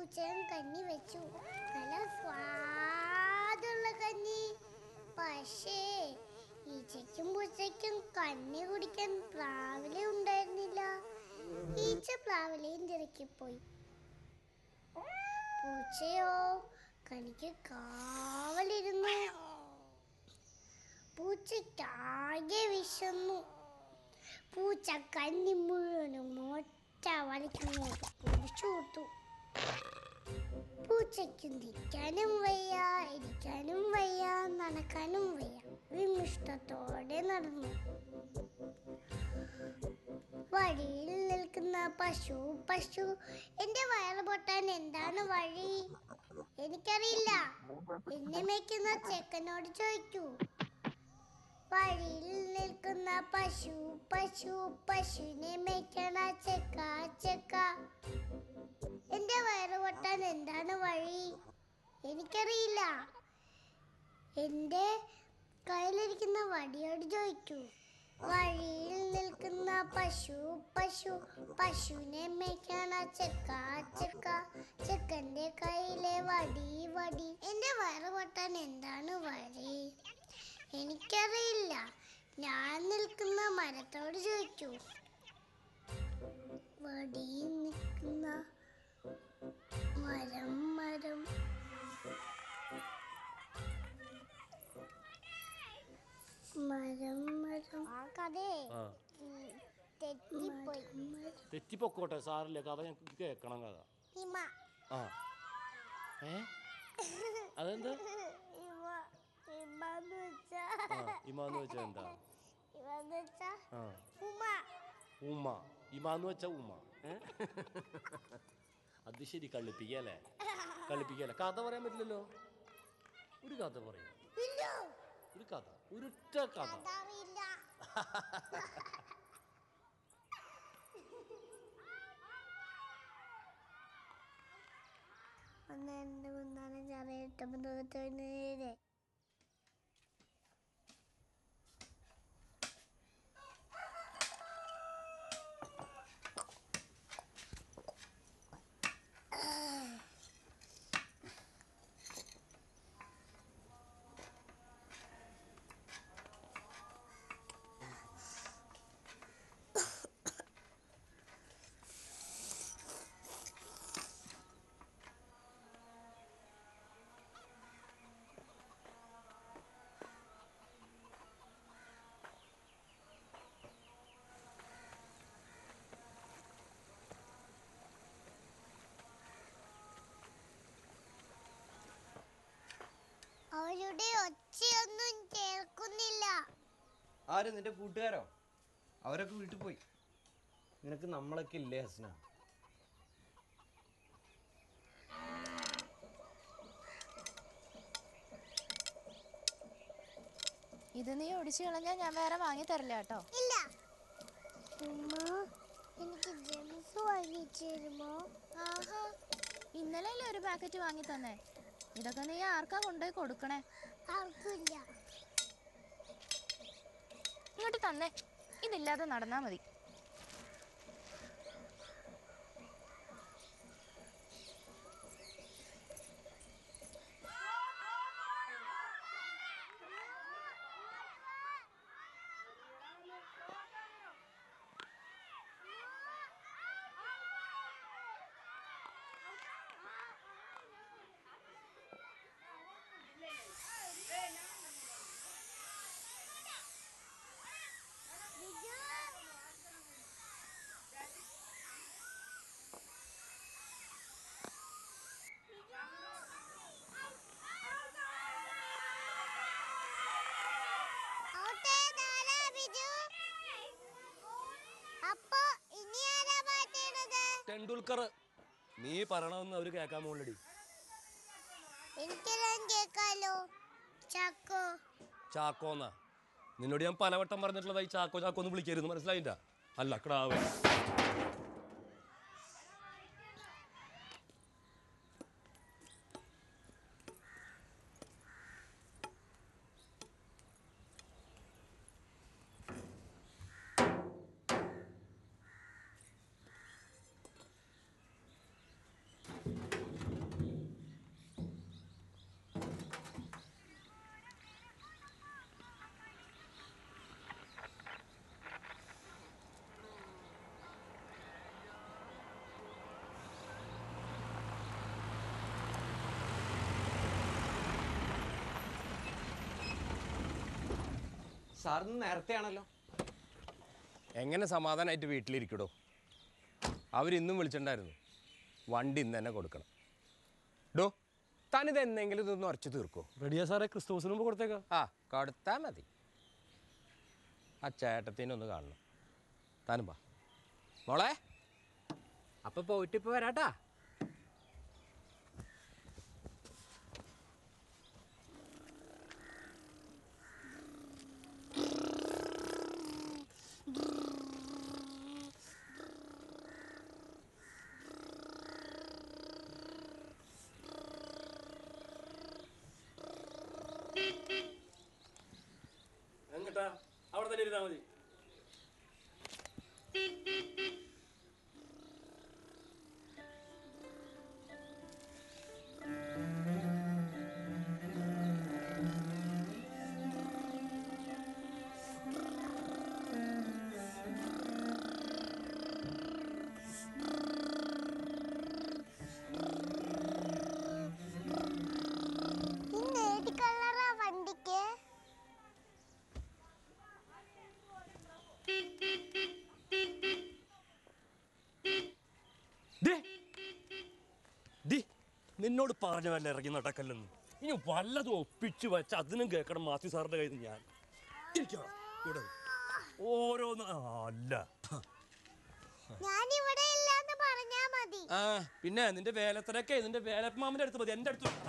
പൂച്ചയും കഞ്ഞി വെച്ചു നല്ല സ്വാദുള്ള കഞ്ഞി പക്ഷേ ഈച്ചയ്ക്കും പൂച്ചയ്ക്കും കഞ്ഞി കുടിക്കാൻ പ്ലാവിലെ ഉണ്ടായിരുന്നില്ല ഈച്ച പ്ലാവിലെയും തിരക്കിപ്പോയി പൂച്ചയോ കണിക്ക് കാവലിരുന്നു പൂച്ചയ്ക്കാകെ വിശന്നു പൂച്ച കന്നി മുഴുവനും ഒറ്റ വലിക്കുന്നോട്ട് കുടിച്ചു കൊടുത്തു പൂച്ചയ്ക്ക് നിൽക്കാനും വയ്യ ഇരിക്കാനും വയ്യ നടക്കാനും വയ്യ വിമിഷ്ടത്തോടെ നടന്നു വഴിയിൽ നിൽക്കുന്ന പശു പശു എന്റെ വയറ് പൊട്ടാൻ എന്താണ് വഴി എനിക്കറിയില്ല എന്നെ മേയ്ക്കുന്ന ചെക്കനോട് ചോദിക്കൂ വഴിയിൽ നിൽക്കുന്ന പശു പശു പശുവിനെ മേയ്ക്കണ ചെക്ക ചെക്ക എന്റെ വയറ് പൊട്ടാൻ എന്താണ് വഴി എനിക്കറിയില്ല എന്റെ കയ്യിലിരിക്കുന്ന വടിയോട് ചോദിക്കൂ വഴിയിൽ നിൽക്കുന്ന പശു പശു പശുവിനെ മേയ്ക്കണ ചെക്ക ചെക്ക ചെക്കന്റെ കയ്യിലെ വടി വടി എന്റെ വയറ് പൊട്ടാൻ എന്താണ് വഴി എനിക്കറിയില്ല ഞാൻ നിൽക്കുന്ന മരത്തോട് ചോദിക്കൂ വടിയിൽ നിൽക്കുന്ന മരം മരം മരം മരം ആ കഥേ ആ തെറ്റിപ്പോയി തെറ്റിപ്പൊക്കോട്ടെ സാറില്ല കഥ ഞങ്ങൾക്ക് കേൾക്കണം കഥ ഹിമ ആ ഏ അതെന്ത് ഹിമ ഹിമെന്ന് വെച്ചാ ആ ഇമാന്ന് വെച്ചാൽ എന്താ ഹിമെന്ന് വെച്ചാ ആ ഉമ ഉമ്മ ഇമാന്ന് വെച്ചാ ഉമ്മ ഏ അത് ശരി കളിപ്പിക്കല്ലേ കളിപ്പിക്കല്ലേ കഥ പറയാൻ പറ്റില്ലല്ലോ ഒരു കഥ പറയും ഇല്ല ഒരു കഥ ഒരൊറ്റ കഥ അതറിയില്ല ഒന്ന് രണ്ട് മൂന്നാല് ആറ് എട്ട് ഒമ്പത് പത്ത് പതിനേഴ് അവരുടെ ഒച്ചയൊന്നും കേൾക്കുന്നില്ല ആര് നിന്റെ കൂട്ടുകാരോ അവരൊക്കെ വീട്ടിൽ പോയി നിനക്ക് നമ്മളൊക്കെ ഇല്ലേ ഹസ്ന ഇത് നീ ഒടിച്ചു കളഞ്ഞാൽ ഞാൻ വേറെ വാങ്ങി തരില്ല കേട്ടോ ഇല്ല ഉമ്മ എനിക്ക് ജെംസ് വാങ്ങിച്ചു തരുമോ ആഹാ ഇന്നലെയല്ലേ ഒരു പാക്കറ്റ് വാങ്ങി തന്നെ ഇതൊക്കെ നീ ആർക്കാ കൊണ്ടുപോയി കൊടുക്കണേ ആർക്കില്ല ഇങ്ങോട്ട് തന്നെ ഇതില്ലാതെ നടന്നാ മതി ഔട്ടേ, ഇതാരാ ബിജു? അപ്പോ ഇനി ആരാ പാട്ടിടുന്നത് ടെണ്ടുൽക്കർ നീ പറയണമെന്ന് അവര് കേൾക്കാൻ പോകണ്ടടി എനിക്കെല്ലാം കേക്കാലോ ചക്കോ ചാക്കോന്ന നിന്നോട് ഞാൻ പലവട്ടം പറഞ്ഞിട്ടുള്ളതായി ചാക്കോ ചാക്കോ എന്ന് വിളിക്കരുത് മനസ്സിലായിട്ടാ അല്ല ക്ടാവ് സാറിന് നേരത്തെ ആണല്ലോ എങ്ങനെ സമാധാനമായിട്ട് വീട്ടിലിരിക്കടോ അവരിന്നും വിളിച്ചിട്ടുണ്ടായിരുന്നു വണ്ടി ഇന്ന് തന്നെ കൊടുക്കണം ഡോ താനിത് എന്തെങ്കിലും ഇതൊന്ന് ഉറച്ചു തീർക്കോ റെഡിയാ സാറേ ക്രിസ്തുമസിന് മുമ്പ് കൊടുത്തേക്കാം ആ കൊടുത്താൽ മതി ആ ചേട്ടത്തിനൊന്ന് കാണണം താനും വാ മോളെ അപ്പൊ പോയിട്ട് ഇപ്പൊ വരാട്ടാ എങ്ങട്ടാ അവിടെ തന്നെ ഇരുന്നാ മതി ഇന്ന് ഏത് കളറാ വണ്ടിക്ക് ദേ. ദേ, നിന്നോട് പറഞ്ഞവല്ല ഇറങ്ങി നടക്കല്ലെന്ന് ഇനി വല്ലതും ഒപ്പിച്ച് വെച്ച് അതിനും കേൾക്കണം മാത്യു സാറിന്റെ കയ്യിൽ നിന്ന് ഞാൻ ഇരിക്കണം ഇവിടെ ഓരോന്ന് ആ, അല്ല ഞാൻ ഇവിടെ ഇല്ലാന്ന് പറഞ്ഞാ മതി ആ പിന്നെ നിന്റെ വേലത്തിനൊക്കെ നിന്റെ വേലമാമന്റെ അടുത്ത് മതി എൻ്റെ അടുത്ത്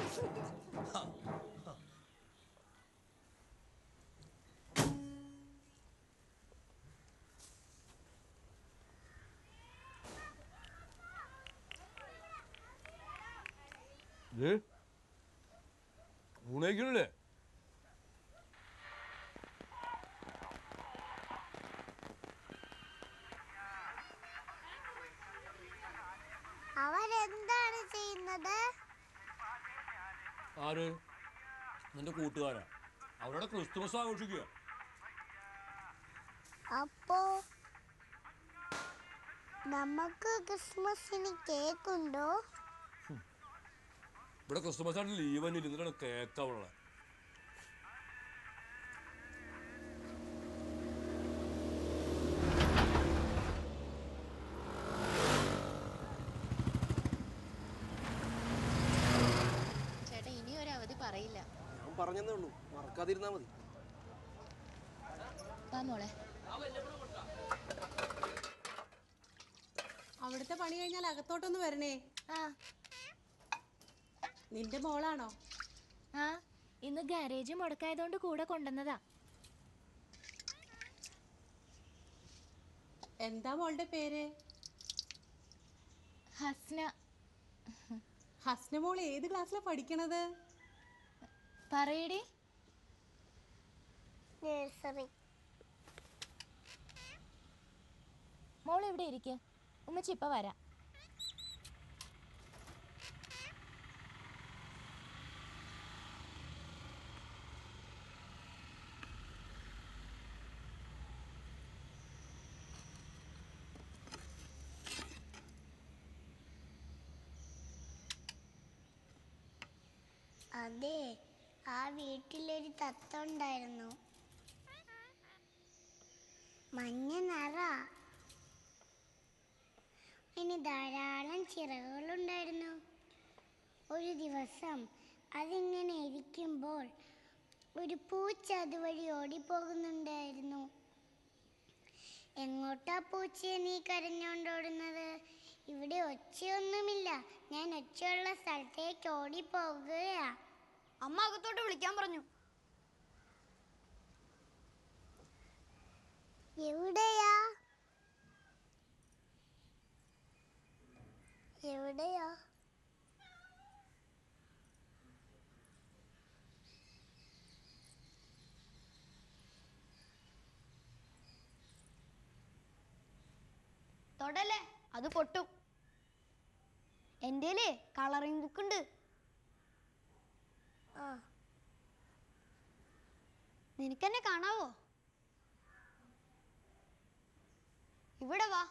ഗുണയിക്കണില്ലേ അവരെന്താണ് ചെയ്യുന്നത് ആര് നിന്റെ കൂട്ടുകാരാ അവരുടെ ക്രിസ്തുമസ് ആഘോഷിക്കുക അപ്പോ നമുക്ക് ക്രിസ്മസിന് കേക്ക് ഉണ്ടോ ഇവിടെ ക്രിസ്തുമസ് ആയിട്ട് ലീവ് തന്നെ ഇരുന്നിട്ടാണ് കേക്ക് അവിടെ ചേട്ടാ ഇനി ഒരു അവധി പറയില്ല ഞാൻ പറഞ്ഞതേ ഉള്ളൂ മറക്കാതിരുന്നാ മതി വാ മോളെ അവിടുത്തെ പണി കഴിഞ്ഞാൽ അകത്തോട്ടൊന്ന് വരണേ ആ നിന്റെ മോളാണോ ആ ഇന്ന് ഗാരേജ് മുടക്കായതുകൊണ്ട് കൂടെ കൊണ്ടുവന്നതാ എന്താ മോളുടെ പേര് ഹസ്ന ഹസ്ന മോൾ ഏത് ക്ലാസ്സിലാണ് പഠിക്കണത് പറയടി നഴ്സറി മോൾ ഇവിടെ ഇരിക്കുക ഉമ്മച്ചി ഇപ്പൊ വരാം അതെ ആ വീട്ടിലൊരു തത്ത ഉണ്ടായിരുന്നു മഞ്ഞ നിറ ഇനി ധാരാളം ചിറകുകളുണ്ടായിരുന്നു ഒരു ദിവസം അതിങ്ങനെ ഇരിക്കുമ്പോൾ ഒരു പൂച്ച അതുവഴി ഓടിപ്പോകുന്നുണ്ടായിരുന്നു എങ്ങോട്ടാ പൂച്ചയെ നീ കരഞ്ഞോണ്ടോടുന്നത് ഇവിടെ ഒച്ചയൊന്നുമില്ല ഞാൻ ഒച്ചയുള്ള സ്ഥലത്തേക്ക് ഓടിപ്പോകുകയാ അമ്മ അകത്തോട്ട് വിളിക്കാൻ പറഞ്ഞു എവിടെയാ എവിടെയാ തൊടല്ലേ അത് പൊട്ടും എൻ്റെ കളറിംഗ് ബുക്ക് ഉണ്ട് ആ നിനക്കെന്നെ കാണാവോ ഇവിടെ വാ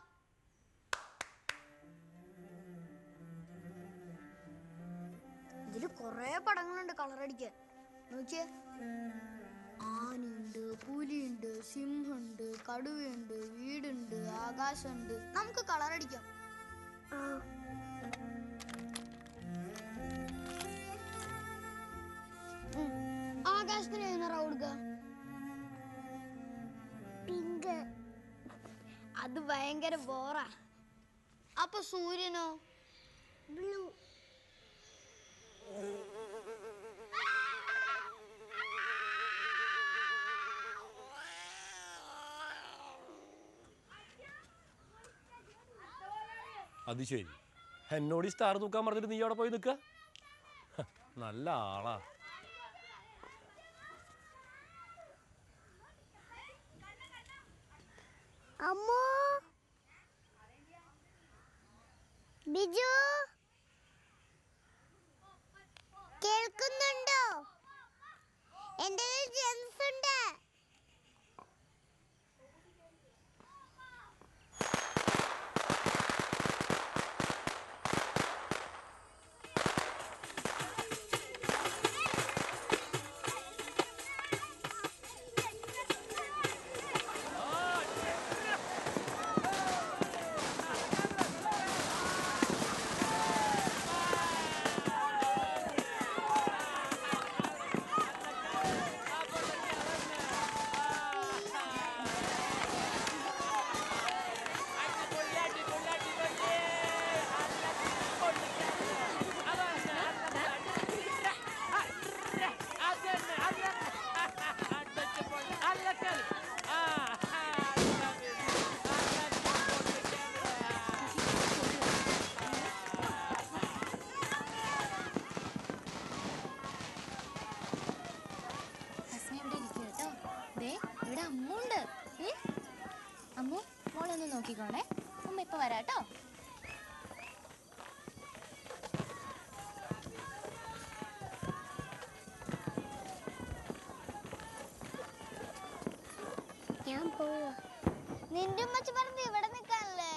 ഇതില് കൊറേ പടങ്ങളുണ്ട് കളർ അടിക്കാൻ നോക്കിയേ ആനയുണ്ട് പുലിയുണ്ട് സിംഹമുണ്ട് കടുവയുണ്ട് വീടുണ്ട് ആകാശമുണ്ട് നമുക്ക് കളറടിക്കാം ഉം. ആകാശത്തിന് ഏത് നിറം കൊടുക്കുക പിങ്ക് അത് ഭയങ്കര ബോറാ അപ്പൊ സൂര്യനോ ബ്ലൂ അത് ശരി എന്നോട് ഈ സ്റ്റാർ തൂക്കാൻ പറഞ്ഞിട്ട് നീ അവിടെ പോയി നിൽക്കുക നല്ല ആളാ അമ്മോ ബിജു കേൾക്കുന്നുണ്ടോ എന്റെ ജെൻസ് ഉണ്ട് ഹസ്ന ഇവിടെ ഇരിക്കുക കേട്ടോ ദേ ഇവിടെ അമ്മുണ്ട് ഉം? അമ്മു മോളൊന്ന് നോക്കിക്കോണേ അമ്മ ഇപ്പൊ വരാട്ടോ ഞാൻ പോവാ നിന്റെ ഉമ്മച്ചി പറഞ്ഞത് ഇവിടെ നിൽക്കാനല്ലേ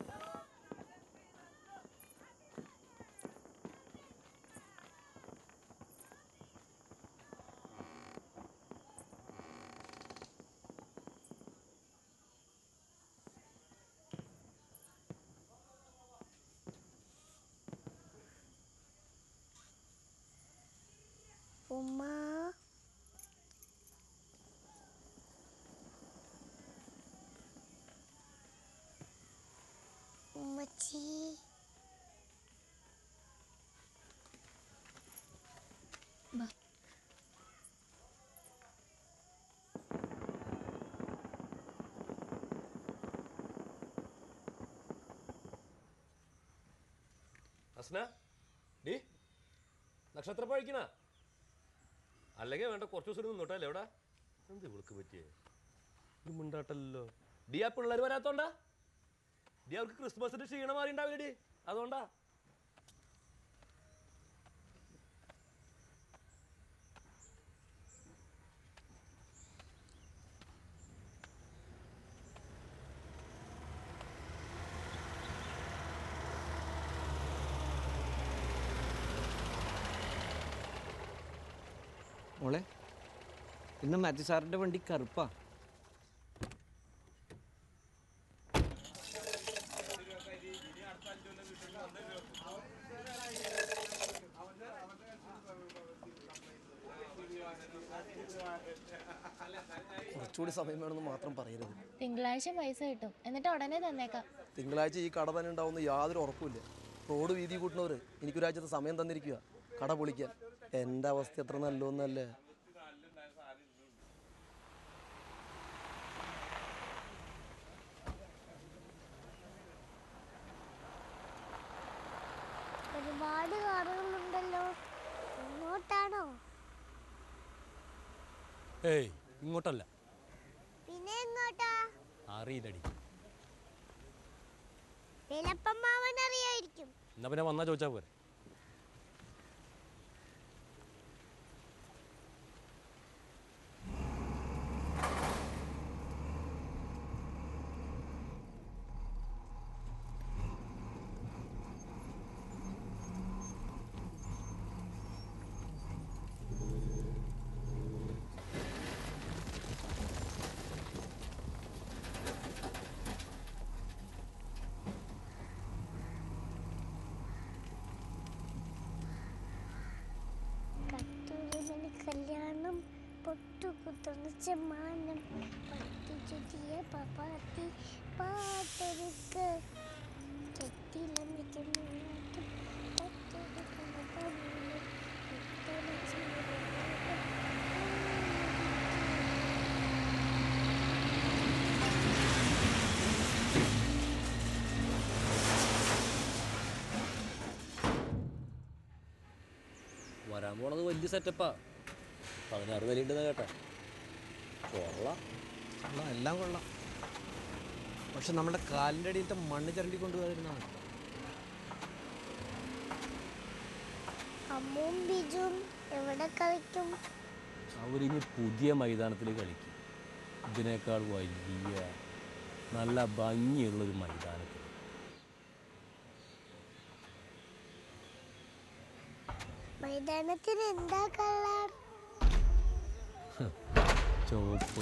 ഉമ്മ ഉമ്മച്ചി ഹസ്ന ഡി നക്ഷത്രം പഴിക്കണ അല്ലെങ്കിൽ വേണ്ട കുറച്ച് ദിവസം നിന്നോട്ടല്ലേ എവിടെ എന്ത് ഇവൾക്ക് പറ്റിയേ ഒരു മുണ്ടാട്ടല്ലോ ഡി ആ പിള്ളേർ വരാത്തോണ്ടാ ഡി അവർക്ക് ക്രിസ്മസിന്റെ ക്ഷീണം മാറി ഉണ്ടാവില്ല ഡി അതുകൊണ്ടാ മോളെ ഇന്ന് മാത്യു സാറിൻ്റെ വണ്ടി കറുപ്പാ കുറച്ചുകൂടി സമയം വേണമെന്ന് മാത്രം പറയരുത് തിങ്കളാഴ്ച പൈസ കിട്ടും എന്നിട്ട് ഉടനെ തന്നേക്കാം തിങ്കളാഴ്ച ഈ കട തന്നെ ഉണ്ടാവുന്ന യാതൊരു ഉറപ്പുമില്ല റോഡ് വീതി കൂട്ടുന്നവർ എനിക്കൊരാഴ്ചത്തെ സമയം തന്നിരിക്കുക കട പൊളിക്കാൻ എൻ്റെ അവസ്ഥ എത്ര നല്ലൊന്നല്ലേ ഒരുപാട് കാറുകളുണ്ടല്ലോ ഇങ്ങോട്ടാണോ ഏയ് ഇങ്ങോട്ടല്ല പിന്നെ എങ്ങോട്ടാ അറിയില്ലടി വിലപ്പമ്മാവൻ അറിയായിരിക്കും എന്നാ പിന്നെ വന്നാ ചോദിച്ചാ പോരെ തുണിച്ച മാനം പത്തി ചുറ്റിയ പപ്പാത്തി പാട്ടൊരുക്ക് കെട്ടിലമിക്കുന്ന നാട്ടും തട്ടിയെടുക്കുന്ന പണിയും മുത്തമിച്ച് വരാൻ പോണത് വലിയ സെറ്റപ്പാ പതിനാറ് വിലയുണ്ടെന്ന് കേട്ടെ കൊള്ളാം കൊള്ളാം എല്ലാം കൊള്ളാം പക്ഷെ നമ്മുടെ കാലിൻ്റെ അടിയിലത്തെ മണ്ണ് ചരണ്ടി കൊണ്ടുപോയിരുന്നാണ് അമ്മും ബിജും എവിടെ കളിക്കും അവരിനി പുതിയ മൈതാനത്തിൽ കളിക്കും ഇതിനേക്കാൾ വലിയ നല്ല ഭംഗിയുള്ളൊരു മൈതാനത്തിൽ മൈതാനത്തിന് എന്താ കളർ ചുവപ്പ്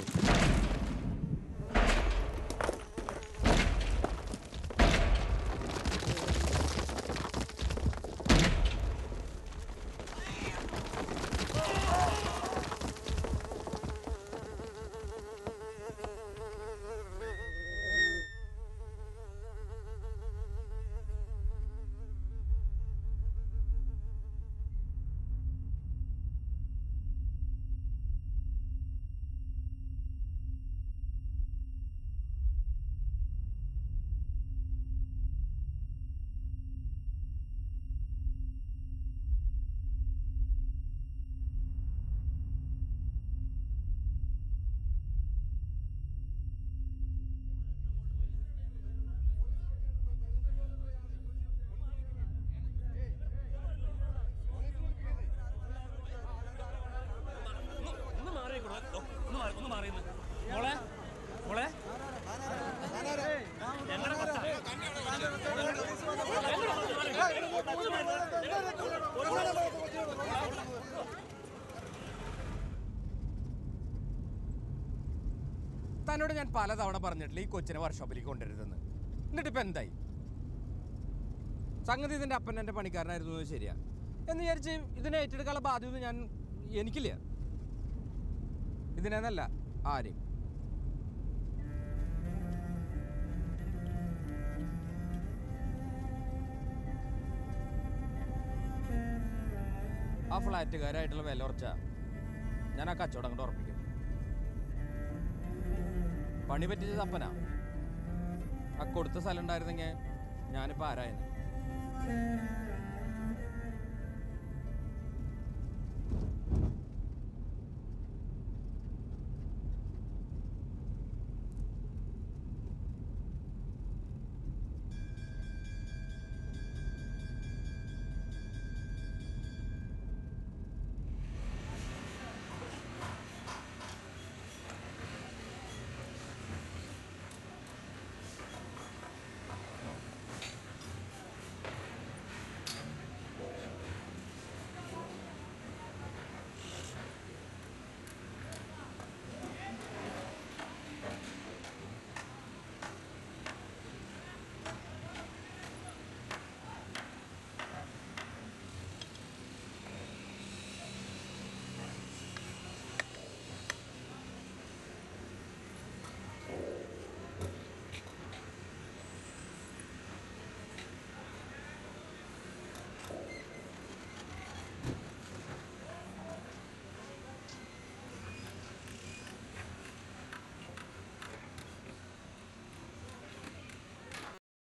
ഒന്ന് മാറിയേക്കണോ ഒന്ന് മാറി ഒന്ന് മാറിയെന്ന് മോളെ മോളെ എങ്ങനെ കൊച്ചാ? തന്നോട് ഞാൻ പലതവണ പറഞ്ഞിട്ടില്ല ഈ കൊച്ചിനെ വർക്ക്ഷോപ്പിലേക്ക് കൊണ്ടുവരുതെന്ന് എന്നിട്ട് ഇപ്പം എന്തായി സംഗതി ഇതിൻ്റെ അപ്പൻ എൻ്റെ പണിക്കാരനായിരുന്നു എന്ന് ശരിയാ എന്ന് വിചാരിച്ച് ഇതിനെ ഏറ്റെടുക്കാനുള്ള ബാധ്യത ഞാൻ എനിക്കില്ല ഇതിനെന്നല്ല ആരെയും ആ ഫ്ലാറ്റുകാരായിട്ടുള്ള വില ഉറച്ച ഞാൻ ആ കച്ചവടം കൊണ്ട് ഉറപ്പിക്കും പണി പറ്റിച്ചത് അപ്പനാ ആ കൊടുത്ത സ്ഥലം ഉണ്ടായിരുന്നെങ്കിൽ ഞാനിപ്പോൾ ആരായിരുന്നു